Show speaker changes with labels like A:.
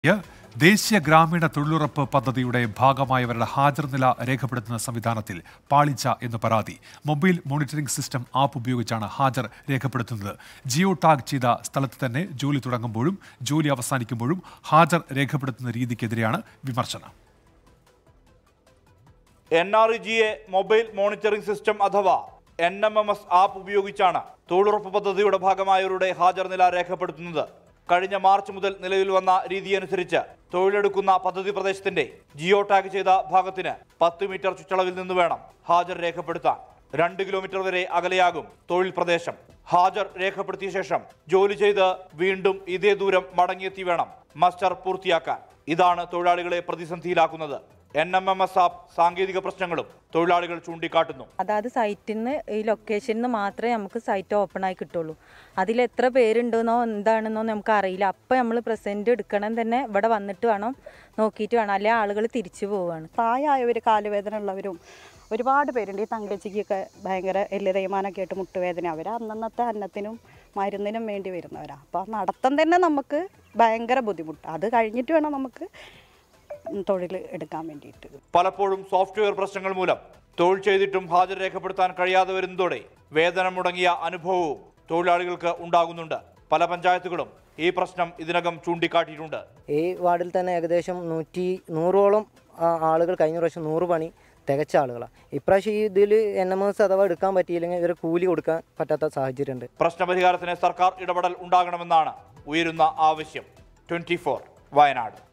A: യ ദേശീയ ഗ്രാമീണ തൊഴിലുറപ്പ് പദ്ധതിയുടെ ഭാഗമായവരുടെ ഹാജർ നില രേഖപ്പെടുത്തുന്ന സംവിധാനത്തിൽ പാളിച്ച എന്ന് പരാതി മൊബൈൽ മോണിറ്ററിംഗ് സിസ്റ്റം ആപ്പ് ഉപയോഗിച്ചാണ് ഹാജർ രേഖപ്പെടുത്തുന്നത് ജിയോ ടാഗ് ചെയ്ത സ്ഥലത്ത് തന്നെ ജോലി തുടങ്ങുമ്പോഴും ജോലി അവസാനിക്കുമ്പോഴും ഹാജർ രേഖപ്പെടുത്തുന്ന രീതിക്കെതിരെയാണ് വിമർശനം
B: N R E G A mobile monitoring system അഥവാ N M M S app ഉപയോഗിച്ചാണ് തൊഴിലുറപ്പ് പദ്ധതിയുടെ ഭാഗമായവരുടെ ഹാജർ നില രേഖപ്പെടുത്തുന്നത് കഴിഞ്ഞ മാർച്ച് മുതൽ നിലവിൽ വന്ന രീതിയനുസരിച്ച് തൊഴിലെടുക്കുന്ന പദ്ധതി പ്രദേശത്തിന്റെ ജിയോ ടാഗ് ചെയ്ത ഭാഗത്തിന് പത്ത് മീറ്റർ ചുറ്റളവിൽ നിന്ന് വേണം ഹാജർ രേഖപ്പെടുത്താൻ രണ്ട് കിലോമീറ്റർ വരെ അകലെയാകും തൊഴിൽ പ്രദേശം ഹാജർ രേഖപ്പെടുത്തിയ ശേഷം ജോലി ചെയ്ത് വീണ്ടും ഇതേ ദൂരം മടങ്ങിയെത്തി വേണം മസ്റ്റർ പൂർത്തിയാക്കാൻ ഇതാണ് തൊഴിലാളികളെ പ്രതിസന്ധിയിലാക്കുന്നത് N M M S app സാങ്കേതിക പ്രശ്നങ്ങളും തൊഴിലാളികൾ ചൂണ്ടിക്കാട്ടുന്നു
C: അതായത് സൈറ്റിൽ നിന്ന് ഈ ലൊക്കേഷനിൽ നിന്ന് മാത്രമേ നമുക്ക് സൈറ്റ് ഓപ്പൺ ആയി കിട്ടുള്ളൂ അതിൽ എത്ര പേരുണ്ടെന്നോ എന്താണെന്നോ നമുക്ക് അറിയില്ല അപ്പം നമ്മൾ പ്രസൻറ്റ് എടുക്കണം തന്നെ ഇവിടെ വന്നിട്ട് വേണം നോക്കിയിട്ട് വേണം അല്ലെങ്കിൽ ആളുകൾ തിരിച്ചു പോവുകയാണ്
D: പ്രായമായവർ കാലുവേദന ഉള്ളവരും ഒരുപാട് പേരുണ്ട് ഈ തങ്കച്ചിക്കൊക്കെ ഭയങ്കര എല്ല് തേയ്മാനൊക്കെ ആയിട്ട് മുട്ടുവേദന അവർ അന്നന്നത്തെ അന്നത്തിനും മരുന്നിനും വേണ്ടി വരുന്നവരാണ് അപ്പോൾ ആ നടത്തം തന്നെ നമുക്ക് ഭയങ്കര ബുദ്ധിമുട്ട് അത് കഴിഞ്ഞിട്ട് വേണം നമുക്ക് തൊഴിൽ എടുക്കാൻ വേണ്ടിയിട്ട്
B: പലപ്പോഴും സോഫ്റ്റ്വെയർ പ്രശ്നങ്ങൾ മൂലം തൊഴിൽ ചെയ്തിട്ടും ഹാജർ രേഖപ്പെടുത്താൻ കഴിയാതെ വരുന്നതോടെ വേതനം മുടങ്ങിയ അനുഭവവും തൊഴിലാളികൾക്ക് ഉണ്ടാകുന്നുണ്ട് പല പഞ്ചായത്തുകളും ഈ പ്രശ്നം ഇതിനകം ചൂണ്ടിക്കാട്ടിയിട്ടുണ്ട്
E: ഈ വാർഡിൽ തന്നെ ഏകദേശം നൂറ്റി നൂറോളം ആ, ആളുകൾ കഴിഞ്ഞ പ്രാവശ്യം നൂറ് പണി തികച്ച ആളുകളാണ് ഇപ്രാവശ്യം ഈ ഇതിൽ എൻ എം എസ് അഥവാ എടുക്കാൻ പറ്റിയില്ലെങ്കിൽ ഇവരെ കൂലി കൊടുക്കാൻ പറ്റാത്ത സാഹചര്യമുണ്ട്
B: പ്രശ്നപരിഹാരത്തിന് സർക്കാർ ഇടപെടൽ ഉണ്ടാകണമെന്നാണ് ഉയരുന്ന ആവശ്യം ട്വന്റി വയനാട്